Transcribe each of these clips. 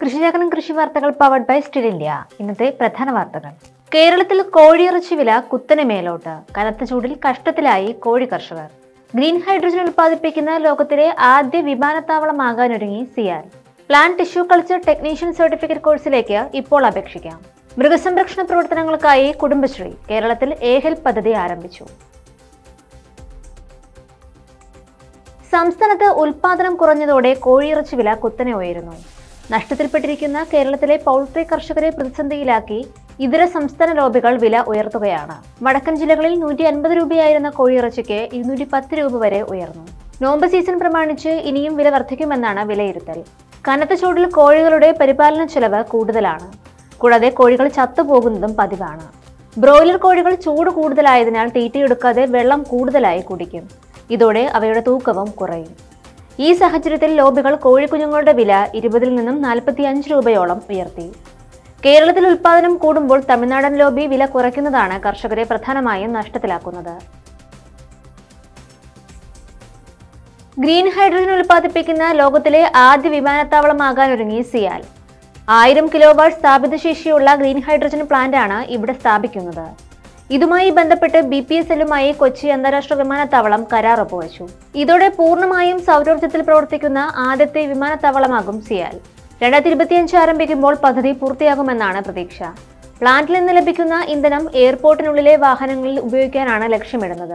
കൃഷിചക്രം കൃഷി വാർത്തകൾ powered by still India ഇന്നത്തെ പ്രധാന വാർത്തകൾ കേരളത്തിൽ കോഴിയിറച്ചി വില കുത്തനെ മേലോട്ട് കനത്ത ചൂടിൽ കഷ്ടത്തിലായി കോഴി കർഷകർ ഗ്രീൻ ഹൈഡ്രജൻ ഉൽപ്പാദിപ്പിക്കുന്ന ലോകത്തിലെ ആദ്യ വിമാനത്താവളമാകാനൊരുങ്ങി CIAL plant tissue culture technician certificate കോഴ്സിലേക്ക് ഇപ്പോൾ അപേക്ഷിക്കാം മൃഗസംരക്ഷണ പ്രവർത്തനങ്ങൾക്കായി കുടുംബശ്രീ കേരളത്തിൽ ഏഹെൽപ്പ് പദ്ധതി ആരംഭിച്ചു സംസ്ഥാനത്ത് ഉൽപാദനം കുറഞ്ഞതോടെ കോഴിയിറച്ചി വില കുത്തനെ ഉയരുന്നു നഷ്ടത്തിൽപ്പെട്ടിരിക്കുന്ന കേരളത്തിലെ പൗൾട്രി കർഷകരെ പ്രതിസന്ധിയിലാക്കി ഇതര സംസ്ഥാന ലോബികൾ വില ഉയർത്തുകയാണ് വടക്കൻ ജില്ലകളിൽ നൂറ്റി അൻപത് രൂപയായിരുന്ന കോഴിയിറച്ചിക്ക് ഇരുന്നൂറ്റി പത്ത് രൂപ വരെ ഉയർന്നു നോമ്പ് സീസൺ പ്രമാണിച്ച് ഇനിയും വില വർദ്ധിക്കുമെന്നാണ് വിലയിരുത്തൽ കനത്ത ചൂടിൽ കോഴികളുടെ പരിപാലന ചെലവ് കൂടുതലാണ് കൂടാതെ കോഴികൾ ചത്തുപോകുന്നതും പതിവാണ് ബ്രോയിലർ കോഴികൾ ചൂട് കൂടുതലായതിനാൽ തീറ്റയെടുക്കാതെ വെള്ളം കൂടുതലായി കുടിക്കും ഇതോടെ അവയുടെ തൂക്കവും കുറയും ഈ സാഹചര്യത്തിൽ ലോബികൾ കോഴിക്കുഞ്ഞുങ്ങളുടെ വില ഇരുപതിൽ നിന്നും നാൽപ്പത്തി അഞ്ച് രൂപയോളം ഉയർത്തി കേരളത്തിൽ ഉൽപാദനം കൂടുമ്പോൾ തമിഴ്നാടൻ ലോബി വില കുറയ്ക്കുന്നതാണ് കർഷകരെ പ്രധാനമായും നഷ്ടത്തിലാക്കുന്നത് ഗ്രീൻ ഹൈഡ്രജൻ ഉൽപ്പാദിപ്പിക്കുന്ന ലോകത്തിലെ ആദ്യ വിമാനത്താവളമാകാനൊരുങ്ങി സിയാൽ ആയിരം കിലോ വാട്ട് സ്ഥാപിത ശേഷിയുള്ള ഗ്രീൻ ഹൈഡ്രജൻ പ്ലാന്റാണ് ഇവിടെ സ്ഥാപിക്കുന്നത് ഇതുമായി ബന്ധപ്പെട്ട് ബി പി എസ് എല്ലുമായി കൊച്ചി അന്താരാഷ്ട്ര വിമാനത്താവളം കരാർ ഒപ്പുവച്ചു ഇതോടെ പൂർണ്ണമായും സൗരോർജ്ജത്തിൽ പ്രവർത്തിക്കുന്ന ആദ്യത്തെ വിമാനത്താവളമാകും സിയാൽ രണ്ടായിരത്തി ഇരുപത്തിയഞ്ച് ആരംഭിക്കുമ്പോൾ പദ്ധതി പൂർത്തിയാകുമെന്നാണ് പ്രതീക്ഷ പ്ലാന്റിൽ നിന്ന് ലഭിക്കുന്ന ഇന്ധനം എയർപോർട്ടിനുള്ളിലെ വാഹനങ്ങളിൽ ഉപയോഗിക്കാനാണ് ലക്ഷ്യമിടുന്നത്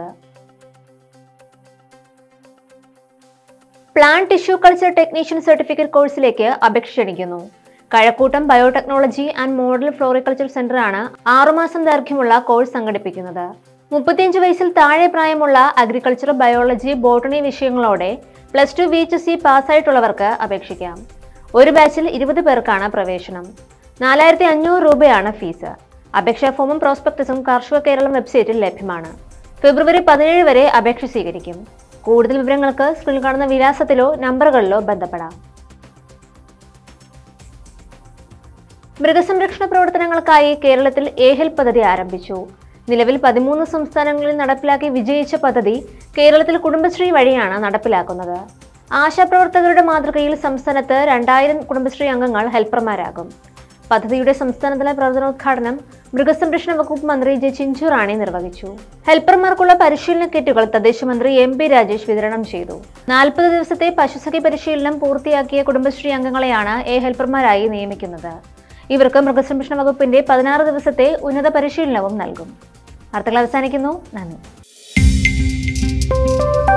plant tissue culture technician certificate കോഴ്സിലേക്ക് അപേക്ഷ ക്ഷണിക്കുന്നു Kazhakkoottam biotechnology and model floriculture സെന്ററാണ് ആറുമാസം ദൈർഘ്യമുള്ള കോഴ്സ് സംഘടിപ്പിക്കുന്നത് മുപ്പത്തിയഞ്ച് വയസ്സിൽ താഴെ പ്രായമുള്ള അഗ്രികൾച്ചർ ബയോളജി ബോട്ടണി വിഷയങ്ങളോടെ plus two V H C പാസ്സായിട്ടുള്ളവർക്ക് അപേക്ഷിക്കാം ഒരു ബാച്ചിൽ ഇരുപത് പേർക്കാണ് പ്രവേശനം നാലായിരത്തി അഞ്ഞൂറ് രൂപയാണ് ഫീസ് അപേക്ഷാ ഫോമും പ്രോസ്പെക്ടസും കാർഷിക കേരളം വെബ്സൈറ്റിൽ ലഭ്യമാണ് ഫെബ്രുവരി പതിനേഴ് വരെ അപേക്ഷ സ്വീകരിക്കും കൂടുതൽ വിവരങ്ങൾക്ക് സ്ക്രീനിൽ കാണുന്ന വിലാസത്തിലോ നമ്പറുകളിലോ ബന്ധപ്പെടാം മൃഗസംരക്ഷണ പ്രവർത്തനങ്ങൾക്കായി കേരളത്തിൽ ഏഹെൽപ്പ് പദ്ധതി ആരംഭിച്ചു നിലവിൽ പതിമൂന്ന് സംസ്ഥാനങ്ങളിൽ നടപ്പിലാക്കി വിജയിച്ച പദ്ധതി കേരളത്തിൽ കുടുംബശ്രീ വഴിയാണ് നടപ്പിലാക്കുന്നത് ആശാപ്രവർത്തകരുടെ മാതൃകയിൽ സംസ്ഥാനത്ത് രണ്ടായിരം കുടുംബശ്രീ അംഗങ്ങൾ ഹെൽപ്പർമാരാകും പദ്ധതിയുടെ സംസ്ഥാനതല പ്രവർത്തനോദ്ഘാടനം മൃഗസംരക്ഷണ വകുപ്പ് മന്ത്രി ജെ ചിഞ്ചു റാണി നിർവഹിച്ചു ഹെൽപ്പർമാർക്കുള്ള പരിശീലന കിറ്റുകൾ തദ്ദേശ മന്ത്രി എം പി രാജേഷ് വിതരണം ചെയ്തു നാൽപ്പത് ദിവസത്തെ പശുസഖി പരിശീലനം പൂർത്തിയാക്കിയ കുടുംബശ്രീ അംഗങ്ങളെയാണ് എ ഹെൽപ്പർമാരായി നിയമിക്കുന്നത് ഇവർക്ക് മൃഗസംരക്ഷണ വകുപ്പിന്റെ പതിനാറ് ദിവസത്തെ ഉന്നത പരിശീലനവും നൽകും വാർത്തകൾ അവസാനിക്കുന്നു നന്ദി